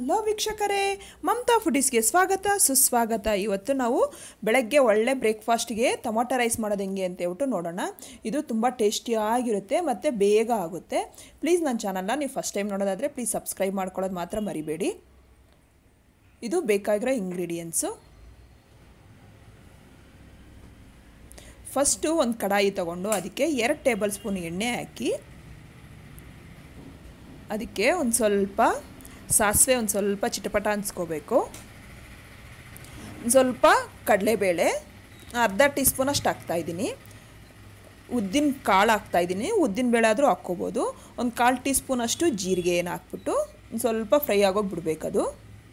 hello ವೀಕ್ಷಕರೇ ಮಮತಾ ಫುಡೀಸ್ಗೆ ಸ್ವಾಗತ ಸುಸ್ವಾಗತ ಇವತ್ತು ನಾವು ಬೆಳಗ್ಗೆ ಒಳ್ಳೆ ಬ್ರೇಕ್ಫಾಸ್ಟ್ಗೆ ಟೊಮೊಟೊ ರೈಸ್ ಮಾಡೋದು ಹೆಂಗೆ ಅಂತ ಹೇಳ್ಬಿಟ್ಟು ನೋಡೋಣ ಇದು ತುಂಬ ಟೇಸ್ಟಿಯಾಗಿರುತ್ತೆ ಮತ್ತು ಬೇಗ ಆಗುತ್ತೆ ಪ್ಲೀಸ್ ನನ್ನ ಚಾನಲ್ನ ನೀವು ಫಸ್ಟ್ ಟೈಮ್ ನೋಡೋದಾದರೆ ಪ್ಲೀಸ್ ಸಬ್ಸ್ಕ್ರೈಬ್ ಮಾಡ್ಕೊಳ್ಳೋದು ಮಾತ್ರ ಮರಿಬೇಡಿ ಇದು ಬೇಕಾಗಿರೋ ಇಂಗ್ರೀಡಿಯೆಂಟ್ಸು ಫಸ್ಟು ಒಂದು ಕಡಾಯಿ ತಗೊಂಡು ಅದಕ್ಕೆ ಎರಡು ಟೇಬಲ್ ಸ್ಪೂನ್ ಎಣ್ಣೆ ಹಾಕಿ ಅದಕ್ಕೆ ಒಂದು ಸ್ವಲ್ಪ ಸಾಸಿವೆ ಒಂದು ಸ್ವಲ್ಪ ಚಿಟಪಟ ಅನ್ಸ್ಕೋಬೇಕು ಒಂದು ಸ್ವಲ್ಪ ಕಡಲೆಬೇಳೆ ಅರ್ಧ ಟೀ ಸ್ಪೂನ್ ಅಷ್ಟು ಹಾಕ್ತಾಯಿದ್ದೀನಿ ಉದ್ದಿನ ಕಾಳು ಹಾಕ್ತಾಯಿದ್ದೀನಿ ಉದ್ದಿನ ಬೇಳೆ ಆದರೂ ಹಾಕ್ಕೋಬೋದು ಒಂದು ಕಾಲು ಟೀ ಸ್ಪೂನ್ ಅಷ್ಟು ಜೀರಿಗೆ ಏನು ಹಾಕ್ಬಿಟ್ಟು ಒಂದು ಸ್ವಲ್ಪ ಫ್ರೈ ಆಗೋಗಿ ಬಿಡಬೇಕದು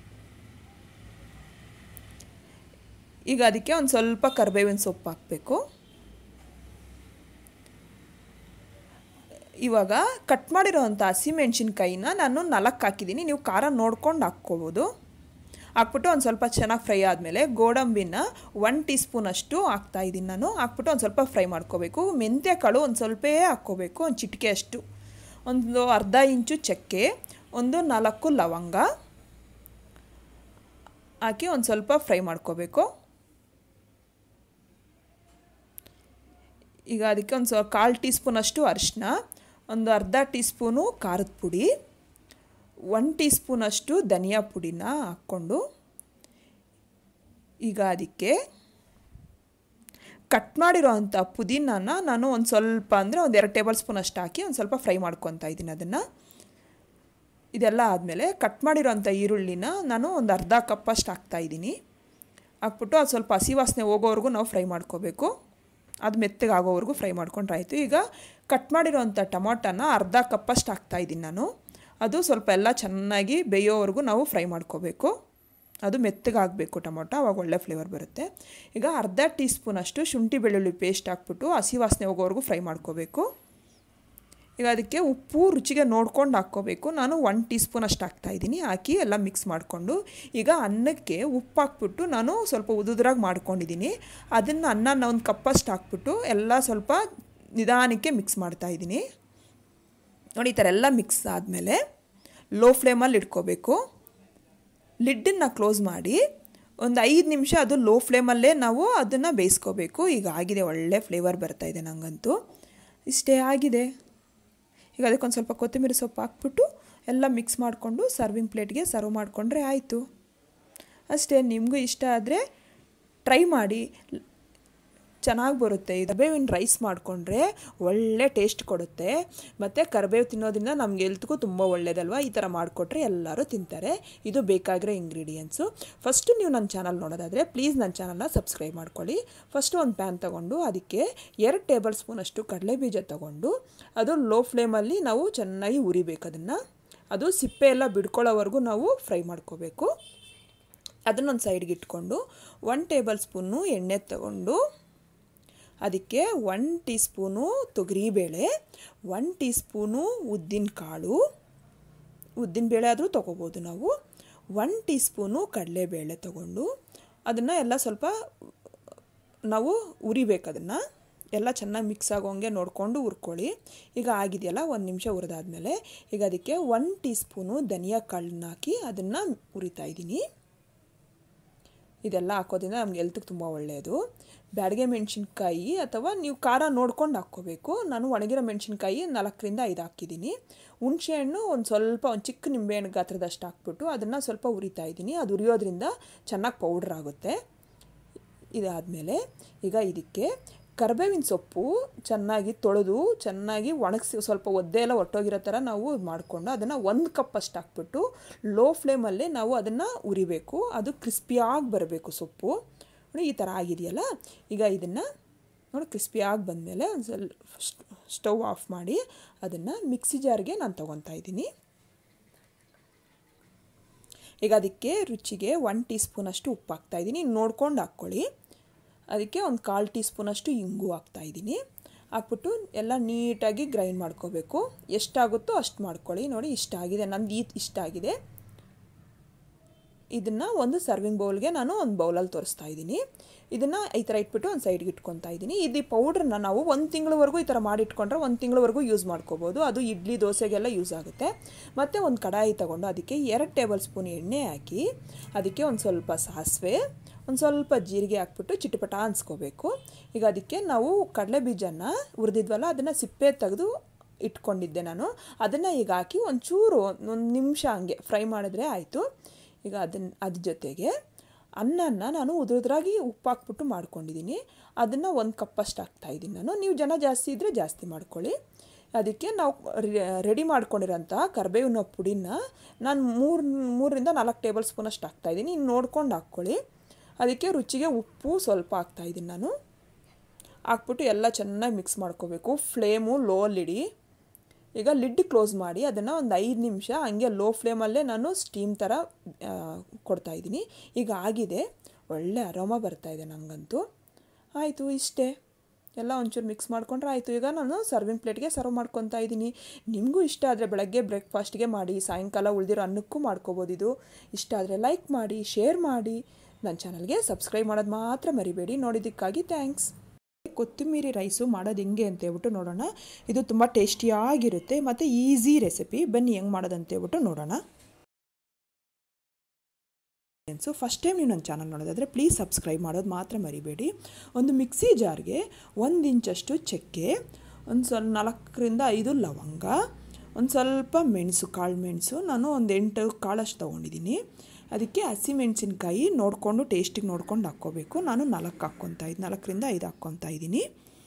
ಈಗ ಅದಕ್ಕೆ ಒಂದು ಸ್ವಲ್ಪ ಕರಿಬೇವಿನ ಸೊಪ್ಪು ಹಾಕಬೇಕು ಇವಾಗ ಕಟ್ ಮಾಡಿರೋವಂಥ ಹಸಿಮೆಣ್ಸಿನ್ಕಾಯಿನ ನಾನು ನಾಲ್ಕು ಹಾಕಿದ್ದೀನಿ ನೀವು ಖಾರ ನೋಡ್ಕೊಂಡು ಹಾಕ್ಕೋಬೋದು ಹಾಕ್ಬಿಟ್ಟು ಒಂದು ಸ್ವಲ್ಪ ಚೆನ್ನಾಗಿ ಫ್ರೈ ಆದಮೇಲೆ ಗೋಡಂಬಿನ ಒನ್ ಟೀ ಸ್ಪೂನಷ್ಟು ಹಾಕ್ತಾಯಿದ್ದೀನಿ ನಾನು ಹಾಕ್ಬಿಟ್ಟು ಒಂದು ಸ್ವಲ್ಪ ಫ್ರೈ ಮಾಡ್ಕೋಬೇಕು ಮೆಂತ್ಯ ಕಾಳು ಒಂದು ಸ್ವಲ್ಪೇ ಹಾಕ್ಕೋಬೇಕು ಒಂದು ಚಿಟಿಕೆ ಅಷ್ಟು ಒಂದು ಅರ್ಧ ಇಂಚು ಚಕ್ಕೆ ಒಂದು ನಾಲ್ಕು ಲವಂಗ ಹಾಕಿ ಒಂದು ಸ್ವಲ್ಪ ಫ್ರೈ ಮಾಡ್ಕೋಬೇಕು ಈಗ ಅದಕ್ಕೆ ಒಂದು ಸ್ವಲ್ಪ ಕಾಲು ಟೀ ಸ್ಪೂನಷ್ಟು ಅರಿಶಿನ ಒಂದು ಅರ್ಧ ಟೀ ಸ್ಪೂನು ಖಾರದ ಪುಡಿ ಒನ್ ಟೀ ಸ್ಪೂನಷ್ಟು ಧನಿಯಾ ಪುಡಿನ ಹಾಕ್ಕೊಂಡು ಈಗ ಅದಕ್ಕೆ ಕಟ್ ಮಾಡಿರೋ ಅಂಥ ಪುದೀನನ ನಾನು ಒಂದು ಸ್ವಲ್ಪ ಅಂದರೆ ಒಂದು ಎರಡು ಟೇಬಲ್ ಸ್ಪೂನ್ ಅಷ್ಟು ಹಾಕಿ ಒಂದು ಸ್ವಲ್ಪ ಫ್ರೈ ಮಾಡ್ಕೊತಾ ಇದ್ದೀನಿ ಅದನ್ನು ಇದೆಲ್ಲ ಆದಮೇಲೆ ಕಟ್ ಮಾಡಿರೋಂಥ ಈರುಳ್ಳಿನ ನಾನು ಒಂದು ಅರ್ಧ ಕಪ್ಪಷ್ಟು ಹಾಕ್ತಾಯಿದ್ದೀನಿ ಹಾಕ್ಬಿಟ್ಟು ಅದು ಸ್ವಲ್ಪ ಹಸಿ ವಾಸನೆ ಹೋಗೋವರೆಗೂ ನಾವು ಫ್ರೈ ಮಾಡ್ಕೋಬೇಕು ಅದು ಮೆತ್ತಗೆ ಆಗೋವರೆಗೂ ಫ್ರೈ ಮಾಡ್ಕೊಂಡ್ರೆ ಆಯಿತು ಈಗ ಕಟ್ ಮಾಡಿರೋಂಥ ಟೊಮೊಟೊನ ಅರ್ಧ ಕಪ್ಪಷ್ಟು ಹಾಕ್ತಾಯಿದ್ದೀನಿ ನಾನು ಅದು ಸ್ವಲ್ಪ ಎಲ್ಲ ಚೆನ್ನಾಗಿ ಬೇಯೋವರೆಗೂ ನಾವು ಫ್ರೈ ಮಾಡ್ಕೋಬೇಕು ಅದು ಮೆತ್ತಗೆ ಆಗಬೇಕು ಟೊಮೊಟೊ ಅವಾಗ ಒಳ್ಳೆ ಫ್ಲೇವರ್ ಬರುತ್ತೆ ಈಗ ಅರ್ಧ ಟೀ ಸ್ಪೂನಷ್ಟು ಶುಂಠಿ ಬೆಳ್ಳುಳ್ಳಿ ಪೇಸ್ಟ್ ಹಾಕ್ಬಿಟ್ಟು ಹಸಿ ವಾಸನೆ ಹೋಗೋವರೆಗೂ ಫ್ರೈ ಮಾಡ್ಕೋಬೇಕು ಈಗ ಅದಕ್ಕೆ ಉಪ್ಪು ರುಚಿಗೆ ನೋಡ್ಕೊಂಡು ಹಾಕ್ಕೋಬೇಕು ನಾನು ಒನ್ ಟೀ ಸ್ಪೂನ್ ಅಷ್ಟು ಹಾಕ್ತಾಯಿದ್ದೀನಿ ಹಾಕಿ ಎಲ್ಲ ಮಿಕ್ಸ್ ಮಾಡಿಕೊಂಡು ಈಗ ಅನ್ನಕ್ಕೆ ಉಪ್ಪು ಹಾಕ್ಬಿಟ್ಟು ನಾನು ಸ್ವಲ್ಪ ಉದುದ್ರಾಗಿ ಮಾಡ್ಕೊಂಡಿದ್ದೀನಿ ಅದನ್ನು ಅನ್ನ ಒಂದು ಕಪ್ಪಷ್ಟು ಹಾಕ್ಬಿಟ್ಟು ಎಲ್ಲ ಸ್ವಲ್ಪ ನಿಧಾನಕ್ಕೆ ಮಿಕ್ಸ್ ಮಾಡ್ತಾಯಿದ್ದೀನಿ ನೋಡಿ ಈ ಥರ ಎಲ್ಲ ಮಿಕ್ಸ್ ಆದಮೇಲೆ ಲೋ ಫ್ಲೇಮಲ್ಲಿ ಇಟ್ಕೋಬೇಕು ಲಿಡ್ಡನ್ನು ಕ್ಲೋಸ್ ಮಾಡಿ ಒಂದು ಐದು ನಿಮಿಷ ಅದು ಲೋ ಫ್ಲೇಮಲ್ಲೇ ನಾವು ಅದನ್ನು ಬೇಯಿಸ್ಕೋಬೇಕು ಈಗ ಆಗಿದೆ ಒಳ್ಳೆ ಫ್ಲೇವರ್ ಬರ್ತಾಯಿದೆ ನನಗಂತೂ ಇಷ್ಟೇ ಆಗಿದೆ ಈಗ ಅದಕ್ಕೊಂದು ಸ್ವಲ್ಪ ಕೊತ್ತಂಬರಿ ಸೊಪ್ಪು ಹಾಕ್ಬಿಟ್ಟು ಎಲ್ಲ ಮಿಕ್ಸ್ ಮಾಡಿಕೊಂಡು ಸರ್ವಿಂಗ್ ಪ್ಲೇಟ್ಗೆ ಸರ್ವ್ ಮಾಡಿಕೊಂಡ್ರೆ ಆಯಿತು ಅಷ್ಟೇ ನಿಮಗೂ ಇಷ್ಟ ಆದರೆ ಟ್ರೈ ಮಾಡಿ ಚೆನ್ನಾಗಿ ಬರುತ್ತೆ ಇದು ಕರ್ಬೇವಿನ ರೈಸ್ ಮಾಡಿಕೊಂಡ್ರೆ ಒಳ್ಳೆ ಟೇಸ್ಟ್ ಕೊಡುತ್ತೆ ಮತ್ತು ಕರಿಬೇವು ತಿನ್ನೋದ್ರಿಂದ ನಮ್ಗೆ ಎಲ್ತ್ಗೂ ತುಂಬ ಒಳ್ಳೇದಲ್ವ ಈ ಥರ ಮಾಡಿಕೊಟ್ರೆ ಎಲ್ಲರೂ ತಿಂತಾರೆ ಇದು ಬೇಕಾಗಿರೋ ಇಂಗ್ರೀಡಿಯೆಂಟ್ಸು ಫಸ್ಟು ನೀವು ನನ್ನ ಚಾನಲ್ ನೋಡೋದಾದರೆ ಪ್ಲೀಸ್ ನನ್ನ ಚಾನಲ್ನ ಸಬ್ಸ್ಕ್ರೈಬ್ ಮಾಡ್ಕೊಳ್ಳಿ ಫಸ್ಟು ಒಂದು ಪ್ಯಾನ್ ತೊಗೊಂಡು ಅದಕ್ಕೆ ಎರಡು ಟೇಬಲ್ ಸ್ಪೂನಷ್ಟು ಕಡಲೆ ಬೀಜ ತೊಗೊಂಡು ಅದು ಲೋ ಫ್ಲೇಮಲ್ಲಿ ನಾವು ಚೆನ್ನಾಗಿ ಉರಿಬೇಕು ಅದನ್ನು ಅದು ಸಿಪ್ಪೆ ಎಲ್ಲ ಬಿಡ್ಕೊಳ್ಳೋವರೆಗೂ ನಾವು ಫ್ರೈ ಮಾಡ್ಕೋಬೇಕು ಅದನ್ನೊಂದು ಸೈಡ್ಗೆ ಇಟ್ಕೊಂಡು ಒನ್ ಟೇಬಲ್ ಸ್ಪೂನು ಎಣ್ಣೆ ತಗೊಂಡು ಅದಕ್ಕೆ ಒನ್ ಟೀ ಸ್ಪೂನು ತೊಗರಿಬೇಳೆ ಒನ್ ಟೀ ಸ್ಪೂನು ಉದ್ದಿನ ಕಾಳು ಉದ್ದಿನ ಬೇಳೆ ಆದರೂ ತೊಗೋಬೋದು ನಾವು ಒನ್ ಟೀ ಸ್ಪೂನು ಕಡಲೆಬೇಳೆ ತೊಗೊಂಡು ಅದನ್ನು ಎಲ್ಲ ಸ್ವಲ್ಪ ನಾವು ಉರಿಬೇಕು ಅದನ್ನು ಎಲ್ಲ ಚೆನ್ನಾಗಿ ಮಿಕ್ಸ್ ಆಗೋಂಗೆ ನೋಡಿಕೊಂಡು ಹುರ್ಕೊಳ್ಳಿ ಈಗ ಆಗಿದೆಯಲ್ಲ ಒಂದು ನಿಮಿಷ ಹುರಿದಾದ್ಮೇಲೆ ಈಗ ಅದಕ್ಕೆ ಒನ್ ಟೀ ಸ್ಪೂನು ಧನಿಯಾ ಕಾಳನ್ನ ಹಾಕಿ ಅದನ್ನು ಹುರಿತಾ ಇದ್ದೀನಿ ಇದೆಲ್ಲ ಹಾಕೋದ್ರಿಂದ ನಮ್ಗೆ ಎಲ್ತಿಗೆ ತುಂಬ ಒಳ್ಳೆಯದು ಬ್ಯಾಡಿಗೆ ಮೆಣಸಿನ್ಕಾಯಿ ಅಥವಾ ನೀವು ಖಾರ ನೋಡ್ಕೊಂಡು ಹಾಕ್ಕೋಬೇಕು ನಾನು ಒಣಗಿರೋ ಮೆಣಸಿನ್ಕಾಯಿ ನಾಲ್ಕರಿಂದ ಐದು ಹಾಕಿದ್ದೀನಿ ಹುಣಸೆಹಣ್ಣು ಒಂದು ಸ್ವಲ್ಪ ಒಂದು ಚಿಕ್ಕ ನಿಂಬೆಹಣ್ಣು ಗಾತ್ರದಷ್ಟು ಹಾಕ್ಬಿಟ್ಟು ಅದನ್ನು ಸ್ವಲ್ಪ ಉರಿತಾ ಇದ್ದೀನಿ ಅದು ಉರಿಯೋದ್ರಿಂದ ಚೆನ್ನಾಗಿ ಪೌಡ್ರ್ ಆಗುತ್ತೆ ಇದಾದಮೇಲೆ ಈಗ ಇದಕ್ಕೆ ಕರ್ಬೇವಿನ ಸೊಪ್ಪು ಚೆನ್ನಾಗಿ ತೊಳೆದು ಚೆನ್ನಾಗಿ ಒಣಗಿಸಿ ಸ್ವಲ್ಪ ಒದ್ದೆ ಎಲ್ಲ ಒಟ್ಟೋಗಿರೋ ಥರ ನಾವು ಮಾಡಿಕೊಂಡು ಅದನ್ನು ಒಂದು ಕಪ್ ಅಷ್ಟು ಹಾಕ್ಬಿಟ್ಟು ಲೋ ಫ್ಲೇಮಲ್ಲೇ ನಾವು ಅದನ್ನು ಉರಿಬೇಕು ಅದು ಕ್ರಿಸ್ಪಿಯಾಗಿ ಬರಬೇಕು ಸೊಪ್ಪು ನೋಡಿ ಈ ಥರ ಆಗಿದೆಯಲ್ಲ ಈಗ ಇದನ್ನು ನೋಡಿ ಕ್ರಿಸ್ಪಿಯಾಗಿ ಬಂದಮೇಲೆ ಒಂದು ಸ್ವಲ್ಪ ಸ್ಟವ್ ಆಫ್ ಮಾಡಿ ಅದನ್ನು ಮಿಕ್ಸಿ ಜಾರ್ಗೆ ನಾನು ತೊಗೊತಾ ಇದ್ದೀನಿ ಈಗ ಅದಕ್ಕೆ ರುಚಿಗೆ ಒನ್ ಟೀ ಸ್ಪೂನಷ್ಟು ಉಪ್ಪು ಹಾಕ್ತಾಯಿದ್ದೀನಿ ನೋಡ್ಕೊಂಡು ಹಾಕ್ಕೊಳ್ಳಿ ಅದಕ್ಕೆ ಒಂದು ಕಾಲು ಟೀ ಸ್ಪೂನಷ್ಟು ಇಂಗು ಹಾಕ್ತಾಯಿದ್ದೀನಿ ಹಾಕ್ಬಿಟ್ಟು ಎಲ್ಲ ನೀಟಾಗಿ ಗ್ರೈಂಡ್ ಮಾಡ್ಕೋಬೇಕು ಎಷ್ಟಾಗುತ್ತೋ ಅಷ್ಟು ಮಾಡ್ಕೊಳ್ಳಿ ನೋಡಿ ಇಷ್ಟ ಆಗಿದೆ ನಂದು ಈ ಇಷ್ಟ ಆಗಿದೆ ಇದನ್ನು ಒಂದು ಸರ್ವಿಂಗ್ ಬೌಲ್ಗೆ ನಾನು ಒಂದು ಬೌಲಲ್ಲಿ ತೋರಿಸ್ತಾ ಇದ್ದೀನಿ ಇದನ್ನು ಈ ಥರ ಇಟ್ಬಿಟ್ಟು ಒಂದು ಸೈಡ್ಗೆ ಇಟ್ಕೊತಾ ಇದ್ದೀನಿ ಇದು ಪೌಡ್ರನ್ನ ನಾವು ಒಂದು ತಿಂಗಳವರೆಗೂ ಈ ಥರ ಮಾಡಿಟ್ಕೊಂಡ್ರೆ ಒಂದು ತಿಂಗಳವರೆಗೂ ಯೂಸ್ ಮಾಡ್ಕೋಬೋದು ಅದು ಇಡ್ಲಿ ದೋಸೆಗೆಲ್ಲ ಯೂಸ್ ಆಗುತ್ತೆ ಮತ್ತು ಒಂದು ಕಡಾಯಿ ತಗೊಂಡು ಅದಕ್ಕೆ ಎರಡು ಟೇಬಲ್ ಸ್ಪೂನ್ ಎಣ್ಣೆ ಹಾಕಿ ಅದಕ್ಕೆ ಒಂದು ಸ್ವಲ್ಪ ಸಾಸಿವೆ ಒಂದು ಸ್ವಲ್ಪ ಜೀರಿಗೆ ಹಾಕ್ಬಿಟ್ಟು ಚಿಟಪಟ ಅನ್ಸ್ಕೋಬೇಕು ಈಗ ಅದಕ್ಕೆ ನಾವು ಕಡಲೆ ಬೀಜನ ಹುರಿದಿದ್ವಲ್ಲ ಅದನ್ನು ಸಿಪ್ಪೆ ತೆಗೆದು ಇಟ್ಕೊಂಡಿದ್ದೆ ನಾನು ಅದನ್ನು ಈಗ ಹಾಕಿ ಒಂಚೂರು ಒಂದು ನಿಮಿಷ ಹಂಗೆ ಫ್ರೈ ಮಾಡಿದ್ರೆ ಆಯಿತು ಈಗ ಅದನ್ನ ಅದ್ರ ಜೊತೆಗೆ ಅನ್ನನ ನಾನು ಉದುರುದ್ರಾಗಿ ಉಪ್ಪು ಹಾಕ್ಬಿಟ್ಟು ಮಾಡ್ಕೊಂಡಿದ್ದೀನಿ ಅದನ್ನು ಒಂದು ಕಪ್ಪಷ್ಟು ಹಾಕ್ತಾಯಿದ್ದೀನಿ ನಾನು ನೀವು ಜನ ಜಾಸ್ತಿ ಇದ್ದರೆ ಜಾಸ್ತಿ ಮಾಡ್ಕೊಳ್ಳಿ ಅದಕ್ಕೆ ನಾವು ರೆಡಿ ಮಾಡ್ಕೊಂಡಿರೋಂಥ ಕರ್ಬೇವಿನ ಪುಡಿನ ನಾನು ಮೂರು ಮೂರರಿಂದ ನಾಲ್ಕು ಟೇಬಲ್ ಸ್ಪೂನಷ್ಟು ಹಾಕ್ತಾಯಿದ್ದೀನಿ ಇನ್ನು ನೋಡ್ಕೊಂಡು ಹಾಕ್ಕೊಳ್ಳಿ ಅದಕ್ಕೆ ರುಚಿಗೆ ಉಪ್ಪು ಸ್ವಲ್ಪ ಹಾಕ್ತಾಯಿದ್ದೀನಿ ನಾನು ಹಾಕ್ಬಿಟ್ಟು ಎಲ್ಲ ಚೆನ್ನಾಗಿ ಮಿಕ್ಸ್ ಮಾಡ್ಕೋಬೇಕು ಫ್ಲೇಮು ಲೋಲಿಡಿ ಈಗ ಲಿಡ್ ಕ್ಲೋಸ್ ಮಾಡಿ ಅದನ್ನು ಒಂದು ಐದು ನಿಮಿಷ ಹಂಗೆ ಲೋ ಫ್ಲೇಮಲ್ಲೇ ನಾನು ಸ್ಟೀಮ್ ಥರ ಕೊಡ್ತಾಯಿದ್ದೀನಿ ಈಗ ಆಗಿದೆ ಒಳ್ಳೆ ಅರೋಮ ಬರ್ತಾಯಿದೆ ನನಗಂತೂ ಆಯಿತು ಇಷ್ಟೇ ಎಲ್ಲ ಒಂಚೂರು ಮಿಕ್ಸ್ ಮಾಡ್ಕೊಂಡ್ರೆ ಆಯಿತು ಈಗ ನಾನು ಸರ್ವಿಂಗ್ ಪ್ಲೇಟ್ಗೆ ಸರ್ವ್ ಮಾಡ್ಕೊತಾ ಇದ್ದೀನಿ ನಿಮಗೂ ಇಷ್ಟ ಆದರೆ ಬೆಳಗ್ಗೆ ಬ್ರೇಕ್ಫಾಸ್ಟ್ಗೆ ಮಾಡಿ ಸಾಯಂಕಾಲ ಉಳಿದಿರೋ ಅನ್ನಕ್ಕೂ ಮಾಡ್ಕೋಬೋದು ಇದು ಇಷ್ಟ ಆದರೆ ಲೈಕ್ ಮಾಡಿ ಶೇರ್ ಮಾಡಿ ನನ್ನ ಚಾನಲ್ಗೆ ಸಬ್ಸ್ಕ್ರೈಬ್ ಮಾಡೋದು ಮಾತ್ರ ಮರಿಬೇಡಿ ನೋಡಿದ್ದಕ್ಕಾಗಿ ಥ್ಯಾಂಕ್ಸ್ ಕೊತ್ತಂಬರಿ ರೈಸು ಮಾಡೋದು ಹೆಂಗೆ ಅಂತ ಹೇಳ್ಬಿಟ್ಟು ನೋಡೋಣ ಇದು ತುಂಬ ಟೇಸ್ಟಿಯಾಗಿರುತ್ತೆ ಮತ್ತು ಈಸಿ ರೆಸಿಪಿ ಬನ್ನಿ ಹೆಂಗೆ ಮಾಡೋದು ಅಂತ ಹೇಳ್ಬಿಟ್ಟು ನೋಡೋಣ ಸೊ ಫಸ್ಟ್ ಟೈಮ್ ನೀವು ನನ್ನ ಚಾನಲ್ ನೋಡೋದಾದರೆ ಪ್ಲೀಸ್ ಸಬ್ಸ್ಕ್ರೈಬ್ ಮಾಡೋದು ಮಾತ್ರ ಮರಿಬೇಡಿ ಒಂದು ಮಿಕ್ಸಿ ಜಾರ್ಗೆ ಒಂದು ಇಂಚಷ್ಟು ಚಕ್ಕೆ ಒಂದು ಸ್ವಲ್ಪ ನಾಲ್ಕರಿಂದ ಐದು ಲವಂಗ ಒಂದು ಸ್ವಲ್ಪ ಮೆಣಸು ಕಾಳು ಮೆಣಸು ನಾನು ಒಂದು ಎಂಟು ಕಾಳಷ್ಟು ತೊಗೊಂಡಿದ್ದೀನಿ ಅದಕ್ಕೆ ಹಸಿಮೆಣಸಿನ್ಕಾಯಿ ನೋಡಿಕೊಂಡು ಟೇಸ್ಟಿಗೆ ನೋಡ್ಕೊಂಡು ಹಾಕ್ಕೋಬೇಕು ನಾನು ನಾಲ್ಕು ಹಾಕ್ಕೊತಾ ಇದ್ದು ನಾಲ್ಕರಿಂದ ಐದು ಹಾಕ್ಕೊತಾ ಇದ್ದೀನಿ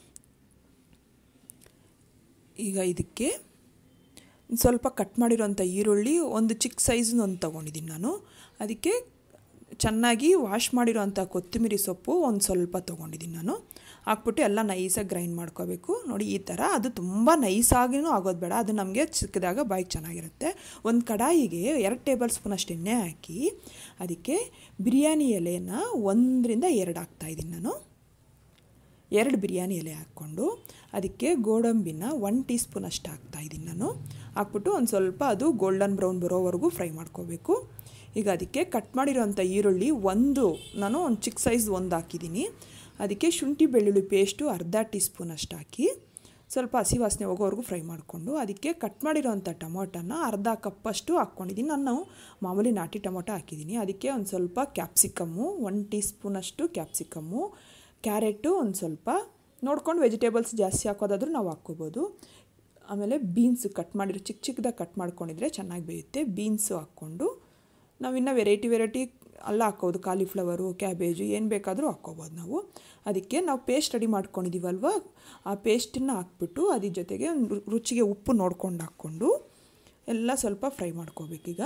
ಈಗ ಇದಕ್ಕೆ ಸ್ವಲ್ಪ ಕಟ್ ಮಾಡಿರೋಂಥ ಈರುಳ್ಳಿ ಒಂದು ಚಿಕ್ಕ ಸೈಜ್ನ ಒಂದು ತೊಗೊಂಡಿದ್ದೀನಿ ನಾನು ಅದಕ್ಕೆ ಚೆನ್ನಾಗಿ ವಾಶ್ ಮಾಡಿರೋಂಥ ಕೊತ್ತಂಬರಿ ಸೊಪ್ಪು ಒಂದು ಸ್ವಲ್ಪ ತೊಗೊಂಡಿದ್ದೀನಿ ನಾನು ಹಾಕ್ಬಿಟ್ಟು ಎಲ್ಲ ನೈಸಾಗಿ ಗ್ರೈಂಡ್ ಮಾಡ್ಕೋಬೇಕು ನೋಡಿ ಈ ಥರ ಅದು ತುಂಬ ನೈಸಾಗಿನೂ ಆಗೋದು ಬೇಡ ಅದು ನಮಗೆ ಚಿಕ್ಕದಾಗ ಬಾಯಿಗೆ ಚೆನ್ನಾಗಿರುತ್ತೆ ಒಂದು ಕಡಾಯಿಗೆ ಎರಡು ಟೇಬಲ್ ಸ್ಪೂನ್ ಅಷ್ಟು ಎಣ್ಣೆ ಹಾಕಿ ಅದಕ್ಕೆ ಬಿರಿಯಾನಿ ಎಲೆನ ಒಂದರಿಂದ ಎರಡು ಹಾಕ್ತಾಯಿದ್ದೀನಿ ನಾನು ಎರಡು ಬಿರಿಯಾನಿ ಎಲೆ ಹಾಕ್ಕೊಂಡು ಅದಕ್ಕೆ ಗೋಡಂಬಿನ ಒನ್ ಟೀ ಸ್ಪೂನ್ ಅಷ್ಟು ಹಾಕ್ತಾಯಿದ್ದೀನಿ ನಾನು ಹಾಕ್ಬಿಟ್ಟು ಒಂದು ಸ್ವಲ್ಪ ಅದು ಗೋಲ್ಡನ್ ಬ್ರೌನ್ ಬರೋವರೆಗೂ ಫ್ರೈ ಮಾಡ್ಕೋಬೇಕು ಈಗ ಅದಕ್ಕೆ ಕಟ್ ಮಾಡಿರೋಂಥ ಈರುಳ್ಳಿ ಒಂದು ನಾನು ಒಂದು ಚಿಕ್ಕ ಸೈಜ್ ಒಂದು ಹಾಕಿದ್ದೀನಿ ಅದಕ್ಕೆ ಶುಂಠಿ ಬೆಳ್ಳುಳ್ಳಿ ಪೇಸ್ಟು ಅರ್ಧ ಟೀ ಸ್ಪೂನ್ ಅಷ್ಟು ಹಾಕಿ ಸ್ವಲ್ಪ ಹಸಿ ವಾಸನೆ ಹೋಗೋವರೆಗೂ ಫ್ರೈ ಮಾಡಿಕೊಂಡು ಅದಕ್ಕೆ ಕಟ್ ಮಾಡಿರೋಂಥ ಟೊಮೊಟೊನ ಅರ್ಧ ಕಪ್ಪಷ್ಟು ಹಾಕ್ಕೊಂಡಿದ್ದೀನಿ ನಾನು ಮಾಮೂಲಿ ನಾಟಿ ಟೊಮೊಟೊ ಹಾಕಿದ್ದೀನಿ ಅದಕ್ಕೆ ಒಂದು ಸ್ವಲ್ಪ ಕ್ಯಾಪ್ಸಿಕಮ್ಮು ಒನ್ ಟೀ ಸ್ಪೂನಷ್ಟು ಕ್ಯಾಪ್ಸಿಕಮ್ಮು ಕ್ಯಾರೆಟು ಒಂದು ಸ್ವಲ್ಪ ನೋಡ್ಕೊಂಡು ವೆಜಿಟೇಬಲ್ಸ್ ಜಾಸ್ತಿ ಹಾಕೋದಾದ್ರೂ ನಾವು ಹಾಕ್ಕೋಬೋದು ಆಮೇಲೆ ಬೀನ್ಸ್ ಕಟ್ ಮಾಡಿರೋ ಚಿಕ್ಕ ಚಿಕ್ಕದಾಗಿ ಕಟ್ ಮಾಡ್ಕೊಂಡಿದ್ರೆ ಚೆನ್ನಾಗಿ ಬೇಯುತ್ತೆ ಬೀನ್ಸು ಹಾಕ್ಕೊಂಡು ನಾವಿನ್ನು ವೆರೈಟಿ ವೆರೈಟಿ ಅಲ್ಲ ಹಾಕೋದು ಕಾಲಿಫ್ಲವರು ಕ್ಯಾಬೇಜು ಏನು ಬೇಕಾದರೂ ಹಾಕ್ಕೋಬೋದು ನಾವು ಅದಕ್ಕೆ ನಾವು ಪೇಸ್ಟ್ ರೆಡಿ ಮಾಡ್ಕೊಂಡಿದ್ದೀವಲ್ವ ಆ ಪೇಸ್ಟನ್ನು ಹಾಕ್ಬಿಟ್ಟು ಅದ್ರ ಜೊತೆಗೆ ರುಚಿಗೆ ಉಪ್ಪು ನೋಡ್ಕೊಂಡು ಹಾಕ್ಕೊಂಡು ಎಲ್ಲ ಸ್ವಲ್ಪ ಫ್ರೈ ಮಾಡ್ಕೋಬೇಕೀಗ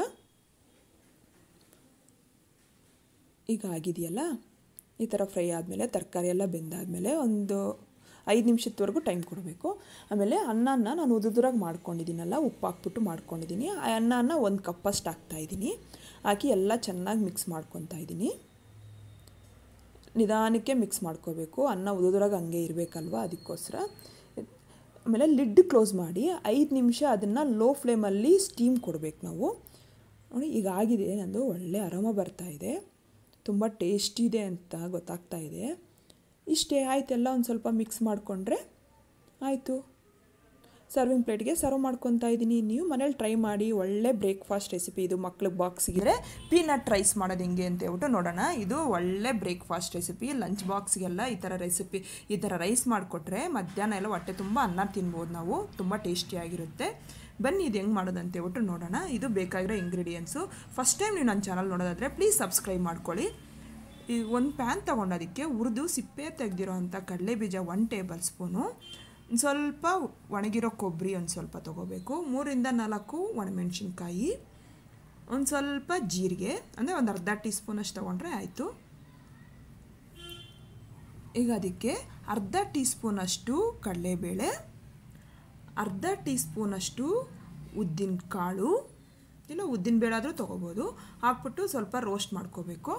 ಈಗ ಆಗಿದೆಯಲ್ಲ ಈ ಥರ ಫ್ರೈ ಆದಮೇಲೆ ತರಕಾರಿ ಎಲ್ಲ ಬೆಂದಾದಮೇಲೆ ಒಂದು ಐದು ನಿಮಿಷದವರೆಗೂ ಟೈಮ್ ಕೊಡಬೇಕು ಆಮೇಲೆ ಅನ್ನನ ನಾನು ಉದುದುರಾಗಿ ಮಾಡ್ಕೊಂಡಿದ್ದೀನಲ್ಲ ಉಪ್ಪು ಹಾಕ್ಬಿಟ್ಟು ಮಾಡ್ಕೊಂಡಿದ್ದೀನಿ ಆ ಅನ್ನನ ಒಂದು ಕಪ್ಪಷ್ಟು ಹಾಕ್ತಾಯಿದ್ದೀನಿ ಹಾಕಿ ಎಲ್ಲ ಚೆನ್ನಾಗಿ ಮಿಕ್ಸ್ ಮಾಡ್ಕೊತಾ ಇದ್ದೀನಿ ನಿಧಾನಕ್ಕೆ ಮಿಕ್ಸ್ ಮಾಡ್ಕೋಬೇಕು ಅನ್ನ ಉದುದುರಾಗಿ ಹಂಗೆ ಇರಬೇಕಲ್ವ ಅದಕ್ಕೋಸ್ಕರ ಆಮೇಲೆ ಲಿಡ್ ಕ್ಲೋಸ್ ಮಾಡಿ ಐದು ನಿಮಿಷ ಅದನ್ನು ಲೋ ಫ್ಲೇಮಲ್ಲಿ ಸ್ಟೀಮ್ ಕೊಡಬೇಕು ನಾವು ನೋಡಿ ಈಗ ಆಗಿದೆ ನಂದು ಒಳ್ಳೆ ಆರಾಮ ಬರ್ತಾಯಿದೆ ತುಂಬ ಟೇಸ್ಟಿ ಇದೆ ಅಂತ ಗೊತ್ತಾಗ್ತಾ ಇದೆ ಇಷ್ಟೇ ಆಯ್ತು ಎಲ್ಲ ಒಂದು ಸ್ವಲ್ಪ ಮಿಕ್ಸ್ ಮಾಡಿಕೊಂಡ್ರೆ ಆಯಿತು ಸರ್ವಿಂಗ್ ಪ್ಲೇಟ್ಗೆ ಸರ್ವ್ ಮಾಡ್ಕೊತಾ ಇದ್ದೀನಿ ನೀವು ಮನೇಲಿ ಟ್ರೈ ಮಾಡಿ ಒಳ್ಳೆ ಬ್ರೇಕ್ಫಾಸ್ಟ್ ರೆಸಿಪಿ ಇದು ಮಕ್ಳಿಗೆ ಬಾಕ್ಸಿಗೆ ಪೀನಟ್ ರೈಸ್ ಮಾಡೋದು ಹೆಂಗೆ ಅಂತ ಹೇಳ್ಬಿಟ್ಟು ನೋಡೋಣ ಇದು ಒಳ್ಳೆ ಬ್ರೇಕ್ಫಾಸ್ಟ್ ರೆಸಿಪಿ ಲಂಚ್ ಬಾಕ್ಸ್ಗೆಲ್ಲ ಈ ಥರ ರೆಸಿಪಿ ಈ ಥರ ರೈಸ್ ಮಾಡಿಕೊಟ್ರೆ ಮಧ್ಯಾಹ್ನ ಎಲ್ಲ ಹೊಟ್ಟೆ ತುಂಬ ಅನ್ನ ತಿನ್ಬೋದು ನಾವು ತುಂಬ ಟೇಸ್ಟಿಯಾಗಿರುತ್ತೆ ಬನ್ನಿ ಇದು ಹೆಂಗೆ ಮಾಡೋದು ಅಂತ ಹೇಳ್ಬಿಟ್ಟು ನೋಡೋಣ ಇದು ಬೇಕಾಗಿರೋ ಇಂಗ್ರೀಡಿಯೆಂಟ್ಸು ಫಸ್ಟ್ ಟೈಮ್ ನೀವು ನನ್ನ ಚಾನಲ್ ನೋಡೋದಾದರೆ ಪ್ಲೀಸ್ ಸಬ್ಸ್ಕ್ರೈಬ್ ಮಾಡ್ಕೊಳ್ಳಿ ಈ ಒಂದು ಪ್ಯಾನ್ ತೊಗೊಂಡೋದಕ್ಕೆ ಹುರಿದು ಸಿಪ್ಪೆ ತೆಗೆದಿರೋ ಅಂಥ ಕಡಲೆ ಬೀಜ ಒನ್ ಟೇಬಲ್ ಸ್ಪೂನು ಒಂದು ಸ್ವಲ್ಪ ಒಣಗಿರೋ ಕೊಬ್ಬರಿ ಒಂದು ಸ್ವಲ್ಪ ತೊಗೋಬೇಕು ಮೂರಿಂದ ನಾಲ್ಕು ಒಣಮೆಣ್ಸಿನ್ಕಾಯಿ ಒಂದು ಸ್ವಲ್ಪ ಜೀರಿಗೆ ಅಂದರೆ ಒಂದು ಅರ್ಧ ಟೀ ಸ್ಪೂನಷ್ಟು ತೊಗೊಂಡ್ರೆ ಆಯಿತು ಈಗ ಅದಕ್ಕೆ ಅರ್ಧ ಟೀ ಸ್ಪೂನಷ್ಟು ಕಡಲೆಬೇಳೆ ಅರ್ಧ ಟೀ ಸ್ಪೂನಷ್ಟು ಉದ್ದಿನ ಕಾಳು ಇಲ್ಲ ಉದ್ದಿನ ಬೇಳೆ ಆದರೂ ತೊಗೋಬೋದು ಹಾಕ್ಬಿಟ್ಟು ಸ್ವಲ್ಪ ರೋಸ್ಟ್ ಮಾಡ್ಕೋಬೇಕು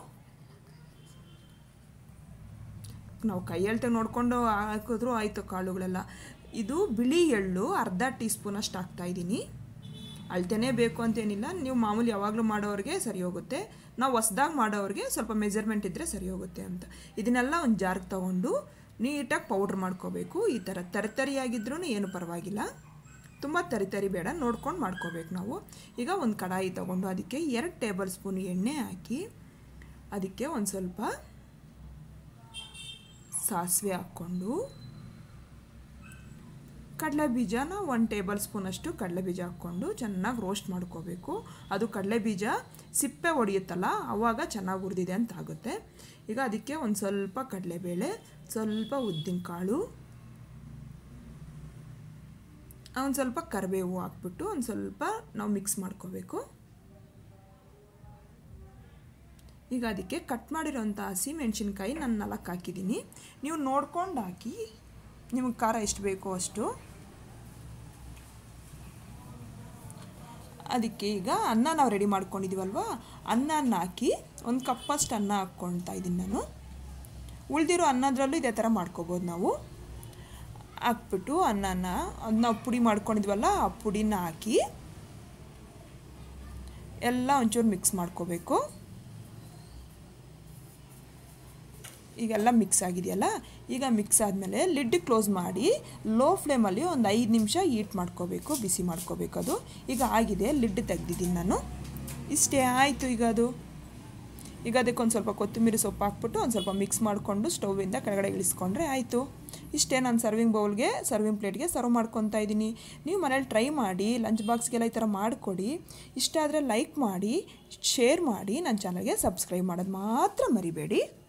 ನಾವು ಕೈಯಲ್ಲಿ ನೋಡಿಕೊಂಡು ಹಾಕಿದ್ರೂ ಆಯಿತು ಕಾಳುಗಳೆಲ್ಲ ಇದು ಬಿಳಿ ಎಳ್ಳು ಅರ್ಧ ಟೀ ಸ್ಪೂನಷ್ಟು ಹಾಕ್ತಾಯಿದ್ದೀನಿ ಅಳತೆನೇ ಬೇಕು ಅಂತೇನಿಲ್ಲ ನೀವು ಮಾಮೂಲಿ ಯಾವಾಗಲೂ ಮಾಡೋರಿಗೆ ಸರಿ ಹೋಗುತ್ತೆ ನಾವು ಹೊಸ್ದಾಗಿ ಮಾಡೋರಿಗೆ ಸ್ವಲ್ಪ ಮೆಜರ್ಮೆಂಟ್ ಇದ್ದರೆ ಸರಿ ಹೋಗುತ್ತೆ ಅಂತ ಇದನ್ನೆಲ್ಲ ಒಂದು ಜಾರ್ಗೆ ತೊಗೊಂಡು ನೀಟಾಗಿ ಪೌಡ್ರ್ ಮಾಡ್ಕೋಬೇಕು ಈ ಥರ ತರಿತರಿಯಾಗಿದ್ರೂ ಏನು ಪರವಾಗಿಲ್ಲ ತುಂಬ ತರಿತರಿ ಬೇಡ ನೋಡ್ಕೊಂಡು ಮಾಡ್ಕೋಬೇಕು ನಾವು ಈಗ ಒಂದು ಕಡಾಯಿ ತೊಗೊಂಡು ಅದಕ್ಕೆ ಎರಡು ಟೇಬಲ್ ಸ್ಪೂನ್ ಎಣ್ಣೆ ಹಾಕಿ ಅದಕ್ಕೆ ಒಂದು ಸ್ವಲ್ಪ ಸಾಸಿವೆ ಹಾಕ್ಕೊಂಡು ಕಡಲೆ ಬೀಜನ ಒಂದು ಟೇಬಲ್ ಸ್ಪೂನಷ್ಟು ಕಡಲೆ ಬೀಜ ಹಾಕ್ಕೊಂಡು ಚೆನ್ನಾಗಿ ರೋಸ್ಟ್ ಮಾಡ್ಕೋಬೇಕು ಅದು ಕಡಲೆ ಬೀಜ ಸಿಪ್ಪೆ ಹೊಡೆಯುತ್ತಲ್ಲ ಆವಾಗ ಚೆನ್ನಾಗಿ ಹುರಿದಿದೆ ಅಂತ ಆಗುತ್ತೆ ಈಗ ಅದಕ್ಕೆ ಒಂದು ಸ್ವಲ್ಪ ಕಡಲೆಬೇಳೆ ಸ್ವಲ್ಪ ಉದ್ದಿನಕಾಳು ಒಂದು ಸ್ವಲ್ಪ ಕರಿಬೇವು ಹಾಕ್ಬಿಟ್ಟು ಒಂದು ಸ್ವಲ್ಪ ನಾವು ಮಿಕ್ಸ್ ಮಾಡ್ಕೋಬೇಕು ಈಗ ಅದಕ್ಕೆ ಕಟ್ ಮಾಡಿರೋಂಥ ಹಸಿ ಮೆಣಸಿನ್ಕಾಯಿ ನಾನು ನಾಲ್ಕು ಹಾಕಿದ್ದೀನಿ ನೀವು ನೋಡ್ಕೊಂಡು ಹಾಕಿ ನಿಮಗೆ ಖಾರ ಎಷ್ಟು ಬೇಕೋ ಅಷ್ಟು ಅದಕ್ಕೆ ಈಗ ಅನ್ನ ನಾವು ರೆಡಿ ಮಾಡ್ಕೊಂಡಿದ್ದೀವಲ್ವ ಅನ್ನನ ಹಾಕಿ ಒಂದು ಕಪ್ಪಷ್ಟು ಅನ್ನ ಹಾಕ್ಕೊಳ್ತಾ ಇದ್ದೀನಿ ನಾನು ಉಳಿದಿರೋ ಅನ್ನದ್ರಲ್ಲೂ ಇದೇ ಥರ ಮಾಡ್ಕೋಬೋದು ನಾವು ಹಾಕ್ಬಿಟ್ಟು ಅನ್ನನ ಅದು ನಾವು ಪುಡಿ ಮಾಡ್ಕೊಂಡಿದ್ವಲ್ಲ ಆ ಪುಡಿನ ಹಾಕಿ ಎಲ್ಲ ಒಂಚೂರು ಮಿಕ್ಸ್ ಮಾಡ್ಕೋಬೇಕು ಈಗೆಲ್ಲ ಮಿಕ್ಸ್ ಆಗಿದೆಯಲ್ಲ ಈಗ ಮಿಕ್ಸ್ ಆದಮೇಲೆ ಲಿಡ್ ಕ್ಲೋಸ್ ಮಾಡಿ ಲೋ ಫ್ಲೇಮಲ್ಲಿ ಒಂದು ಐದು ನಿಮಿಷ ಹೀಟ್ ಮಾಡ್ಕೋಬೇಕು ಬಿಸಿ ಮಾಡ್ಕೋಬೇಕು ಅದು ಈಗ ಆಗಿದೆ ಲಿಡ್ ತೆಗ್ದಿದ್ದೀನಿ ನಾನು ಇಷ್ಟೇ ಆಯಿತು ಈಗ ಅದು ಈಗ ಅದಕ್ಕೆ ಒಂದು ಸ್ವಲ್ಪ ಕೊತ್ತಂಬರಿ ಸೊಪ್ಪು ಹಾಕ್ಬಿಟ್ಟು ಒಂದು ಸ್ವಲ್ಪ ಮಿಕ್ಸ್ ಮಾಡಿಕೊಂಡು ಸ್ಟೌವಿಂದ ಕೆಳಗಡೆ ಇಳಿಸ್ಕೊಂಡ್ರೆ ಆಯಿತು ಇಷ್ಟೇ ನಾನು ಸರ್ವಿಂಗ್ ಬೌಲ್ಗೆ ಸರ್ವಿಂಗ್ ಪ್ಲೇಟ್ಗೆ ಸರ್ವ್ ಮಾಡ್ಕೊತಾ ಇದ್ದೀನಿ ನೀವು ಮನೇಲಿ ಟ್ರೈ ಮಾಡಿ ಲಂಚ್ ಬಾಕ್ಸ್ಗೆಲ್ಲ ಈ ಥರ ಮಾಡಿಕೊಡಿ ಇಷ್ಟ ಆದರೆ ಲೈಕ್ ಮಾಡಿ ಶೇರ್ ಮಾಡಿ ನನ್ನ ಚಾನಲ್ಗೆ ಸಬ್ಸ್ಕ್ರೈಬ್ ಮಾಡೋದು ಮಾತ್ರ ಮರಿಬೇಡಿ